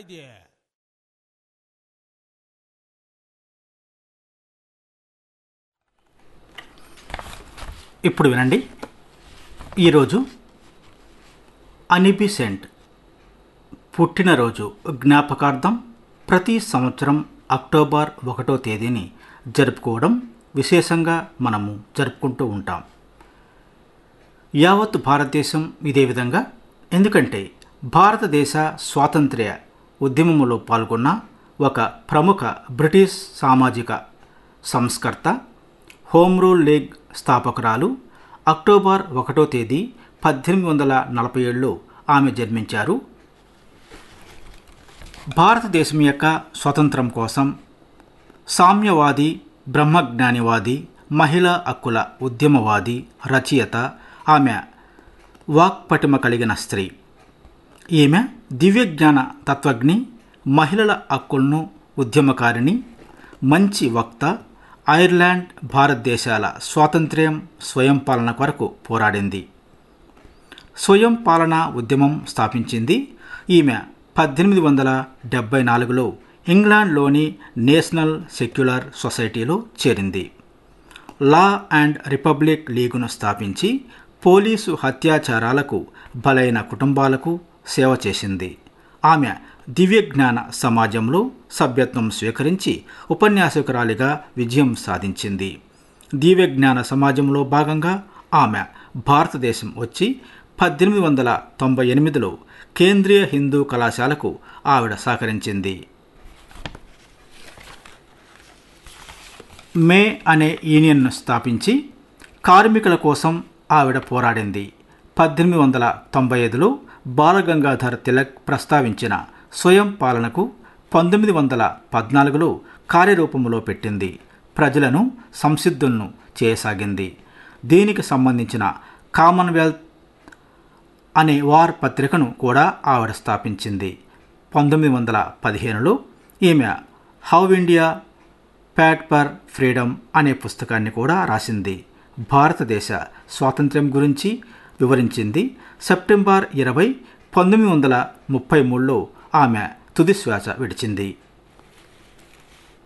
ఇది ఇప్పుడు వినండి ఈరోజు అనిబిసెంట్ పుట్టినరోజు జ్ఞాపకార్థం ప్రతి సంవత్సరం అక్టోబర్ ఒకటో తేదీని జరుపుకోవడం విశేషంగా మనము జరుపుకుంటూ ఉంటాం యావత్ భారతదేశం ఇదే విధంగా ఎందుకంటే భారతదేశ స్వాతంత్ర్య ఉద్యమంలో పాల్గొన్న ఒక ప్రముఖ బ్రిటిష్ సామాజిక సంస్కర్త హోమ్ రూల్ లీగ్ స్థాపకురాలు అక్టోబర్ ఒకటో తేదీ పద్దెనిమిది వందల నలభై ఏడులో ఆమె జన్మించారు భారతదేశం యొక్క స్వతంత్రం కోసం సామ్యవాది బ్రహ్మజ్ఞానివాది మహిళా హక్కుల ఉద్యమవాది రచయిత ఆమె వాక్పటిమ కలిగిన స్త్రీ ఈమె దివ్యజ్ఞాన తత్వజ్ఞి మహిళల హక్కులను ఉద్యమకారిణి మంచి వక్త ఐర్లాండ్ భారతదేశాల స్వాతంత్ర్యం స్వయం పాలన కొరకు పోరాడింది స్వయం పాలన ఉద్యమం స్థాపించింది ఈమె పద్దెనిమిది వందల డెబ్బై నాలుగులో ఇంగ్లాండ్లోని నేషనల్ సెక్యులర్ సొసైటీలో చేరింది లా అండ్ రిపబ్లిక్ లీగును స్థాపించి పోలీసు అత్యాచారాలకు బలైన కుటుంబాలకు సేవ చేసింది ఆమె దివ్యజ్ఞాన సమాజంలో సభ్యత్వం స్వీకరించి ఉపన్యాసకురాలిగా విజయం సాధించింది దివ్యజ్ఞాన సమాజంలో భాగంగా ఆమె భారతదేశం వచ్చి పద్దెనిమిది వందల తొంభై ఎనిమిదిలో కేంద్రీయ హిందూ కళాశాలకు ఆవిడ సహకరించింది మే అనే యూనియన్ను స్థాపించి కార్మికుల కోసం ఆవిడ పోరాడింది పద్దెనిమిది వందల తొంభై ఐదులో బాలగంగాధర్ తిలక్ ప్రస్తావించిన స్వయం పాలనకు పంతొమ్మిది వందల పద్నాలుగులో కార్యరూపంలో పెట్టింది ప్రజలను సంసిద్ధులను చేయసాగింది దీనికి సంబంధించిన కామన్వెల్త్ అనే వార్ పత్రికను కూడా ఆవిడ స్థాపించింది పంతొమ్మిది వందల పదిహేనులో ఈమె how India pat per freedom అనే పుస్తకాన్ని కూడా రాసింది భారతదేశ స్వాతంత్ర్యం గురించి వివరించింది సెప్టెంబర్ ఇరవై పంతొమ్మిది వందల ముప్పై మూడులో ఆమె తుది శ్వాస విడిచింది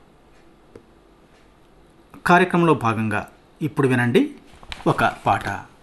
కార్యక్రమంలో భాగంగా ఇప్పుడు వినండి ఒక పాట